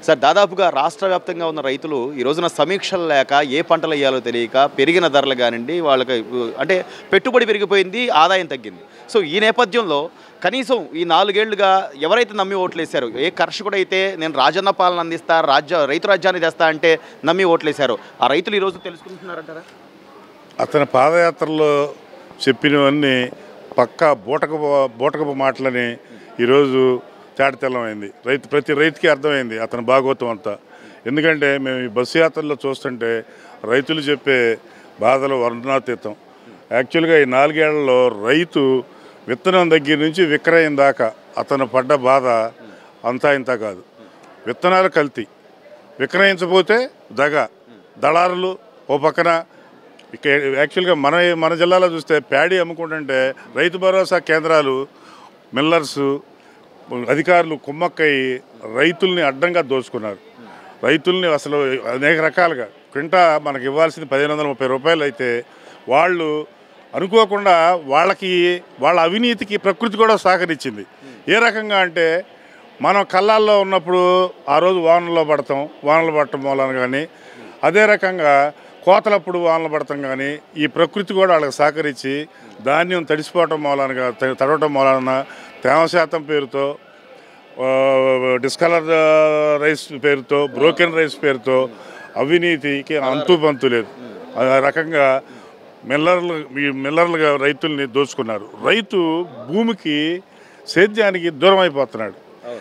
Sir దాదాపుగా రాష్ట్ర వ్యాప్తంగా ఉన్న రైతులు ఈ రోజున సమీక్షలు లేక ఏ పంటలు వేయాలో తెలియక పెరిగిన ధరలు కానివ్వండి వాళ్ళకి ఉ, అంటే పెట్టుబడి పెరిగిపోయింది ఆదాయం తగ్గింది సో ఈ నేపథ్యంలో కనీసం ఈ నాలుగేళ్లుగా ఎవరైతే నమ్మి ఓట్లేశారో ఏ కర్షకుడైతే నేను రాజన్న పాలన అందిస్తా రాజ్య రైతు రాజ్యాన్ని తెస్తా అంటే నమ్మి ఓట్లేశారో ఆ రైతులు ఈరోజు తెలుసుకుంటున్నారంటారా అతని పాదయాత్రలో చెప్పినవన్నీ పక్కా బూటకపు బూటకపు మాటలని ఈరోజు తేటతెల్లమైంది రైతు ప్రతి రైతుకి అర్థమైంది అతని భాగవతం అంతా ఎందుకంటే మేము ఈ బస్సు యాత్రలో చూస్తుంటే రైతులు చెప్పే బాధలు వర్ణనాతీతం యాక్చువల్గా ఈ నాలుగేళ్లలో రైతు విత్తనం దగ్గర నుంచి విక్రయం దాకా అతను పడ్డ బాధ అంతా ఇంత కాదు విత్తనాలు కల్తీ విక్రయించబోతే దగ దళారులు ఓ పక్కన ఇక యాక్చువల్గా మన మన జిల్లాలో చూస్తే ప్యాడీ అమ్ముకుంటుంటే రైతు భరోసా కేంద్రాలు మిల్లర్స్ అధికారులు కుమ్మక్కయి రైతుల్ని అడ్డంగా దోచుకున్నారు రైతుల్ని అసలు అనేక రకాలుగా క్వింటా మనకి ఇవ్వాల్సింది పదిహేను వందల ముప్పై రూపాయలు అయితే వాళ్ళు అనుకోకుండా వాళ్ళకి వాళ్ళ అవినీతికి ప్రకృతి కూడా సహకరించింది ఏ రకంగా అంటే మనం కళ్ళాల్లో ఉన్నప్పుడు ఆ రోజు వానలో పడతాం వానలు పడటం మూలన కానీ అదే రకంగా కోతలప్పుడు వానలు పడతాం కానీ ఈ ప్రకృతి కూడా వాళ్ళకి సహకరించి ధాన్యం తడిసిపోవటం మూలనగా త- తడవటం మూలన తేమ శాతం పేరుతో ఆ, డిస్కలర్ ఆ, రైస్ పేరుతో బ్రోకెన్ రైస్ పేరుతో అవినీతికి అంతు పంతు లేదు ఆ రకంగా మిల్లర్లు ఈ మిల్లర్లుగా రైతుల్ని దోచుకున్నారు రైతు భూమికి సేద్యానికి దూరం అయిపోతున్నాడు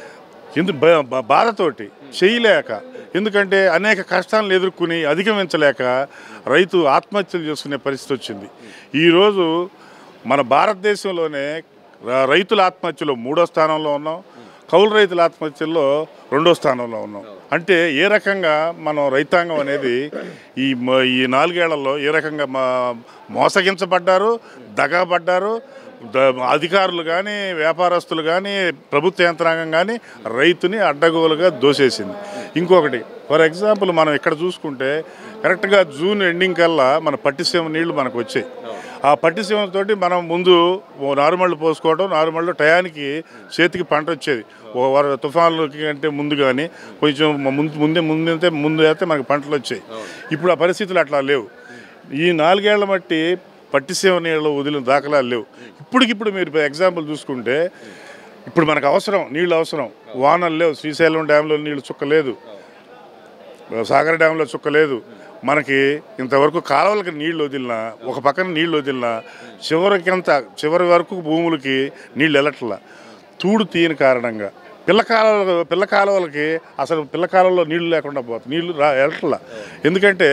ఎందు బ- బ- బాధతోటి చేయలేక ఎందుకంటే అనేక కష్టాలను ఎదుర్కొని అధిగమించలేక రైతు ఆత్మహత్యలు చేసుకునే పరిస్థితి వచ్చింది ఈరోజు మన భారతదేశంలోనే ర- రైతుల ఆత్మహత్యలో మూడో స్థానంలో ఉన్నాం కౌలు రైతుల ఆత్మహత్యల్లో రెండో స్థానంలో ఉన్నాం అంటే ఏ రకంగా మనం రైతాంగం అనేది ఈ మ- ఈ నాలుగేళ్లలో ఏ రకంగా మా మోసగించబడ్డారు దగాపడ్డారు ద- అధికారులు కానీ వ్యాపారస్తులు కానీ ప్రభుత్వ యంత్రాంగం కానీ రైతుని అడ్డగోలుగా దోసేసింది ఇంకొకటి ఫర్ ఎగ్జాంపుల్ మనం ఇక్కడ చూసుకుంటే కరెక్ట్గా జూన్ ఎండింగ్ కల్లా మన పట్టిసీమ నీళ్లు మనకు వచ్చాయి ఆ పట్టిసీమతోటి మనం ముందు ఓ నారుమళ్ళు పోసుకోవడం నారుమళ్ళు టయానికి చేతికి పంట వచ్చేది ఓ వర తుఫాన్లకి కంటే ముందు కానీ కొంచెం ముందు ముందే ముందంతే ముందు అయితే మనకి పంటలు వచ్చాయి ఇప్పుడు ఆ పరిస్థితులు అట్లా లేవు ఈ నాలుగేళ్ల మట్టి పట్టిసీమ నీళ్ళు వదిలిన దాఖలాలు లేవు ఇప్పటికిప్పుడు మీరు ఎగ్జాంపుల్ చూసుకుంటే ఇప్పుడు మనకు అవసరం నీళ్ళు అవసరం వానలు లేవు శ్రీశైలం డ్యాంలో నీళ్ళు చుక్క లేదు సాగర్ డ్యాంలో చుక్క లేదు మనకి ఇంతవరకు కాలువలకి నీళ్లు వదిలినా ఒక పక్కన నీళ్లు వదిలినా చివరికంత చివరి వరకు భూములకి నీళ్ళు వెళ్ళట్లా తూడు తీయని కారణంగా పిల్ల కాలువలు పిల్ల కాలువలకి అసలు పిల్ల కాలువలో నీళ్లు లేకుండా పోతుంది నీళ్లు రా వెళ్ళట్లా ఎందుకంటే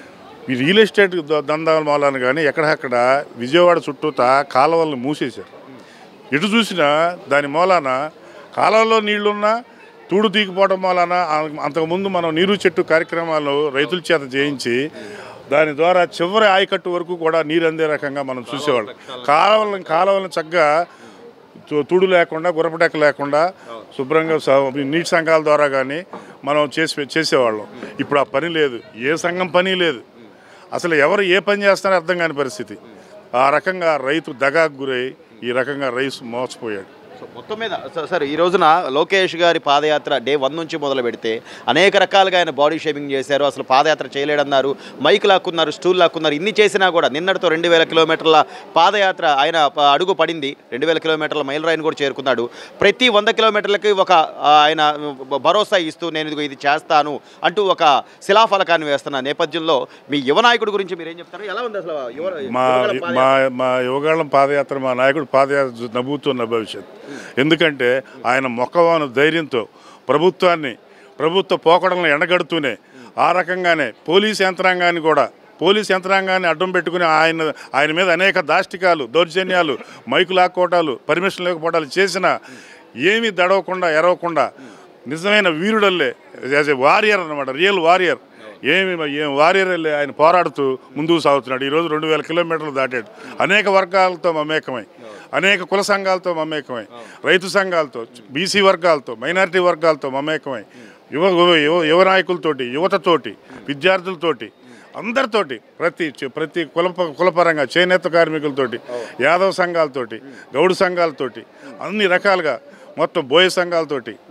ఈ రియల్ ఎస్టేట్ ద- దందాల మూలాన కానీ ఎక్కడెక్కడ విజయవాడ చుట్టూతా కాలువలను మూసేశారు ఎటు చూసినా దాని మూలాన కాలంలో నీళ్లున్నా తూడు తీగిపోవడం మూలాన ఆ- అంతకుముందు మనం నీరు చెట్టు కార్యక్రమాలు రైతుల చేత చేయించి దాని ద్వారా చివరి ఆయకట్టు వరకు కూడా నీరు అందే రకంగా మనం చూసేవాళ్ళం కాలువలను కాలువలను చక్కగా తు- తుడు లేకుండా గురపడెక్క లేకుండా శుభ్రంగా స- నీటి సంఘాల ద్వారా కానీ మనం చేసి చేసేవాళ్ళం ఇప్పుడు ఆ పని లేదు ఏ సంఘం పని లేదు అసలు ఎవరు ఏ పని చేస్తారో అర్థం కాని పరిస్థితి ఆ రకంగా రైతు దగాకు గురై ఈ రకంగా రైతు మోసపోయాడు సో మొత్తం మీద స- సార్ ఈ రోజున లోకేష్ గారి పాదయాత్ర డే వన్ నుంచి మొదలు పెడితే అనేక రకాలుగా ఆయన బాడీ షేపింగ్ చేశారు అసలు పాదయాత్ర చేయలేడన్నారు మైక్ లాక్కున్నారు స్టూల్ లాక్కున్నారు ఇన్ని చేసినా కూడా నిన్నటితో రెండు వేల కిలోమీటర్ల పాదయాత్ర ఆయన ప- అడుగు పడింది రెండు వేల కిలోమీటర్ల మైల్ రాయిని కూడా చేరుకున్నాడు ప్రతి వంద కిలోమీటర్లకి ఒక ఆ, ఆయన బ- భరోసా ఇస్తూ నేను ఇదిగో ఇది చేస్తాను అంటూ ఒక శిలాఫలకాన్ని వేస్తున్న నేపథ్యంలో మీ యువ నాయకుడి గురించి మీరు ఏం చెప్తారు ఎలా ఉంది అసలు యువ మా యువగళం మా పాదయాత్ర? మా యువగాళ్ళం పాదయాత్ర మా నాయకుడు పాదయాత్ర చూ- నవ్వుతున్న భవిష్యత్ ఎందుకంటే ఆయన మొక్కవాను ధైర్యంతో ప్రభుత్వాన్ని ప్రభుత్వ పోకడలను ఎండగడుతూనే ఆ రకంగానే పోలీస్ యంత్రాంగాన్ని కూడా పోలీస్ యంత్రాంగాన్ని అడ్డం పెట్టుకుని ఆయన ఆయన మీద అనేక దాష్టికాలు దౌర్జన్యాలు మైకు లాక్కోవటాలు పర్మిషన్ లేకపోవటాలు చేసినా ఏమీ దడవకుండా ఎరవకుండా నిజమైన వీరుడల్లే యాజ్ ఎ వారియర్ అనమాట రియల్ వారియర్ ఏమి ఏం వారియర్ వెళ్ళి ఆయన పోరాడుతూ ముందుకు సాగుతున్నాడు ఈరోజు రెండు వేల కిలోమీటర్లు దాటాడు అనేక వర్గాలతో మమేకమై అనేక కుల సంఘాలతో మమేకమై రైతు సంఘాలతో బీసీ వర్గాలతో మైనారిటీ వర్గాలతో మమేకమై యువ యువ యువ నాయకులతోటి యువతతోటి విద్యార్థులతోటి అందరితోటి ప్రతి ప్రతి కుల కులపరంగా చేనేత కార్మికులతోటి యాదవ సంఘాలతోటి గౌడు సంఘాలతోటి అన్ని రకాలుగా మొత్తం బోయ సంఘాలతోటి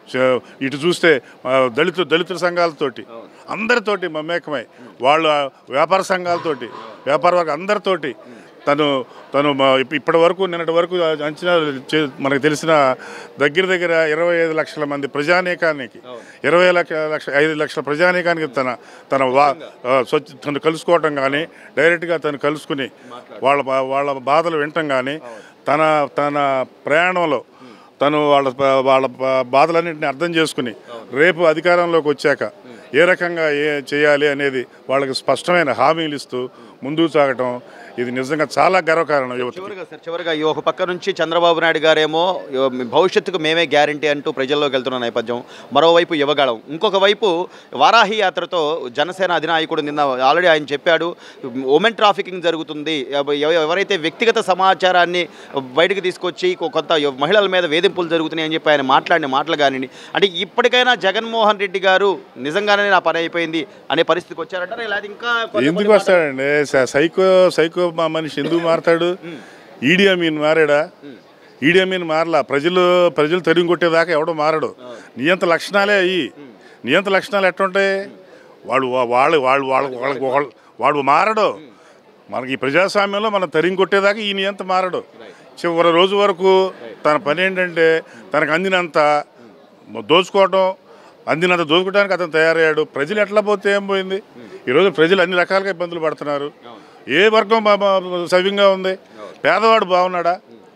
చ- ఇటు చూస్తే ఆ, దళిత దళితుల సంఘాలతోటి అందరితోటి మమేకమై వాళ్ళ వ్యాపార సంఘాలతోటి వ్యాపార వర్గ అందరితోటి తను తను మా- ఇప్ప- ఇప్పటి వరకు నిన్నటి వరకు అంచనా చే- మనకు తెలిసిన దగ్గర దగ్గర ఇరవై ఐదు లక్షల మంది ప్రజానీకానికి ఇరవై లక్ష లక్ష ఐదు లక్షల ప్రజానీకానికి తన తన వా ఆ, స్వచ్ఛ తను కలుసుకోవటం కానీ డైరెక్ట్గా తను కలుసుకుని వాళ్ళ బా- వాళ్ళ బాధలు వినటం కానీ తన తన ప్రయాణంలో తను వాళ్ళ బా- వాళ్ళ బా- బాధలన్నింటినీ అర్థం చేసుకుని రేపు అధికారంలోకి వచ్చాక ఏ రకంగా ఏ చేయాలి అనేది వాళ్ళకి స్పష్టమైన హామీలు ఇస్తూ ముందుకు సాగటం ఇది నిజంగా చాలా గర్వకారణం యువతకి చివరిగా సార్ చివరిగా ఈ ఒక పక్క నుంచి చంద్రబాబు నాయుడు గారేమో ఇవ- భవిష్యత్తుకు మేమే గ్యారంటీ అంటూ ప్రజల్లోకి వెళ్తున్న నేపథ్యం మరోవైపు యువగాళం ఇంకొక వైపు వారాహి యాత్రతో జనసేన అధినాయకుడు నిన్న ఆల్రెడీ ఆయన చెప్పాడు ఉమెన్ ట్రాఫికింగ్ జరుగుతుంది ఎవ- ఎవ- ఎవరైతే వ్యక్తిగత సమాచారాన్ని బయటకు తీసుకొచ్చి కొ- కొంత ఎవ- మహిళల మీద వేధింపులు జరుగుతున్నాయి అని చెప్పి ఆయన మాట్లాడిన మాటలు కానీ అంటే ఇప్పటికైనా జగన్మోహన్ రెడ్డి గారు నిజంగానే నా పని అయిపోయింది అనే పరిస్థితికి వచ్చారంటారా లేదా ఇంకా కొంత- ఎందుకు వస్తాడండి స- సైకో సైకో మా మనిషి ఎందుకు మారతాడు ఈడీ అమీన్ మారాడా ఈడీ అమీన్ మారలా ప్రజలు ప్రజలు తరిగి కొట్టేదాకా ఎవడో మారడు నియంత లక్షణాలే అయ్యి నియంత లక్షణాలు ఎట్లుంటాయి వాడు వా- వాళ్ళు వాళ్ళు వాళ్ళ వాళ్ళ వాళ్ళ- వాడు మారడు మనకి ఈ ప్రజాస్వామ్యంలో మనం తరిగి కొట్టేదాకా ఈ నియంత మారడు చివరి రోజు వరకు తన పని ఏంటంటే తనకు అందినంత దోచుకోవటం అందినంత దోచుకోవడానికి అతను తయారయ్యాడు ప్రజలు ఎట్లా పోతే ఏం పోయింది ఈరోజు ప్రజలు అన్ని రకాలుగా ఇబ్బందులు పడుతున్నారు ఏ వర్గం బా- బా- సవ్యంగా ఉంది పేదవాడు బాగున్నాడా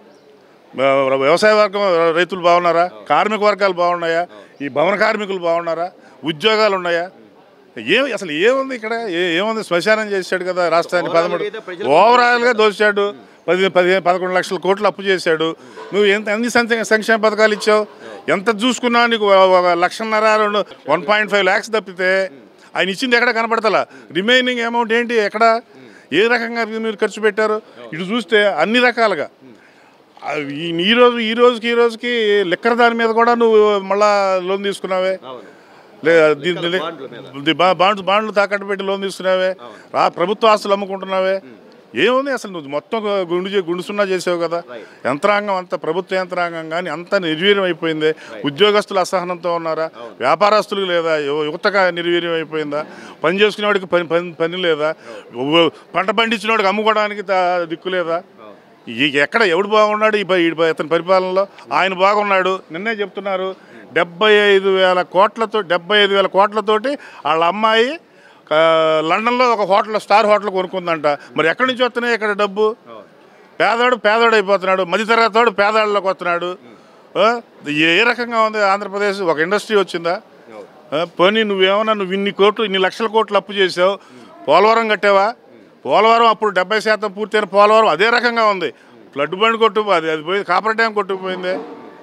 వ- వ్యవసాయ వర్గం రైతులు బాగున్నారా కార్మిక వర్గాలు బాగున్నాయా ఈ భవన కార్మికులు బాగున్నారా ఉద్యోగాలు ఉన్నాయా ఏం అసలు ఏముంది ఇక్కడ ఏ ఏముంది శ్మశానం చేశాడు కదా రాష్ట్రాన్ని పదమూడు ఏదో ప్రజలకు ఓవరాల్గా దోచాడు పది పది పదకొండు లక్షల కోట్లు అప్పు చేశాడు నువ్వు ఎంత ఎన్ని సంక్షేమ సంక్షేమ పథకాలు ఇచ్చావు ఎంత చూసుకున్నా నీకు ఒక లక్షన్నర రెండు వన్ పాయింట్ ఫైవ్ ల్యాక్స్ తప్పితే ఆయన ఇచ్చింది ఎక్కడ కనపడతలా రిమైనింగ్ అమౌంట్ ఏంటి ఎక్కడ ఏ రకంగా మీరు ఖర్చు పెట్టారు ఇటు చూస్తే అన్ని రకాలుగా ఆ, ఈ- ఈ రోజు ఈ రోజుకి ఈ రోజుకి లెక్కర దాని మీద కూడా నువ్వు మళ్ళా లోన్ తీసుకున్నావే అవును. లే దీ- దీ- దీ- బా- బాండ్లు బాండ్లు తాకట్టు పెట్టి లోన్ తీసుకున్నావే రా ప్రభుత్వ ఆస్తులు అమ్ముకుంటున్నావే ఏముంది అసలు నువ్వు మొత్తం గుండు చే- గుండు సున్నా చేసావు కదా యంత్రాంగం అంతా ప్రభుత్వ యంత్రాంగం కానీ అంతా నిర్వీర్యం అయిపోయింది ఉద్యోగస్తులు అసహనంతో ఉన్నారా వ్యాపారస్తులు లేదా యువ- యువతగా నిర్వీర్యం అయిపోయిందా పని చేసుకునేవాడికి పని పని పని లేదా ఉ- పంట పండించినవాడికి అమ్ముకోవడానికి దా- దిక్కు లేదా ఈ ఎక్కడ ఎవడు బాగున్నాడు ఈ ప- ఈ ప- ఇతని పరిపాలనలో ఆయన బాగున్నాడు నిన్నే చెప్తున్నారు డెబ్బై ఐదు వేల కోట్లతో డెబ్బై ఐదు వేల కోట్లతోటి వాళ్ళ అమ్మాయి ఆ, లండన్లో ఒక హోటల్ స్టార్ హోటల్ కొనుక్కుందంట మరి ఎక్కడి నుంచి వస్తున్నాయి ఇక్కడ డబ్బు పేదవాడు పేదవాడు అయిపోతున్నాడు మధ్యతరగతి వాడు పేదవాళ్ళలోకి వస్తున్నాడు ఆ, ఏ ఏ రకంగా ఉంది ఆంధ్రప్రదేశ్ ఒక ఇండస్ట్రీ వచ్చిందా ఆ, పోనీ నువ్వేమన్నా నువ్వు ఇన్ని కోట్లు ఇన్ని లక్షల కోట్లు అప్పు చేసావు పోలవరం కట్టావా పోలవరం అప్పుడు డెబ్బై శాతం పూర్తయిన పోలవరం అదే రకంగా ఉంది ఫ్లడ్ బండ్ కొట్టు అది అది పోయింది కాపర్ డ్యామ్ కొట్టుకుపోయింది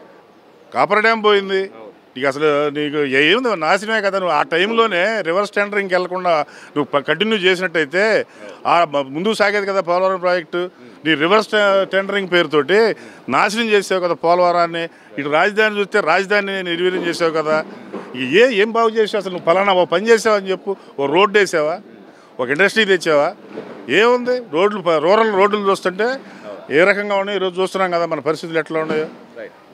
కాపర్ డ్యామ్ పోయింది నీకు అసలు నీకు ఏముంది నాశనమే కదా నువ్వు ఆ టైంలోనే రివర్స్ టెండరింగ్కి వెళ్లకుండా నువ్వు కంటిన్యూ చేసినట్టయితే ఆ మ- ముందుకు సాగేది కదా పోలవరం ప్రాజెక్టు నీ రివర్స్ టె- టెండరింగ్ పేరుతోటి నాశనం చేసావు కదా పోలవరాన్ని ఇటు రాజధాని చూస్తే రాజధాని నిర్వీర్యం చేసావు కదా ఇక ఏ ఏం బాగు చేసావు అసలు నువ్వు ఫలానా ఓ పని చేసావని చెప్పు ఓ రోడ్డు వేసావా ఒక ఇండస్ట్రీ తెచ్చావా ఏముంది రోడ్లు ప- రూరల్ రోడ్లు చూస్తుంటే ఏ రకంగా ఉన్నాయి ఈరోజు చూస్తున్నాం కదా మన పరిస్థితులు ఎట్లా ఉన్నాయో రైట్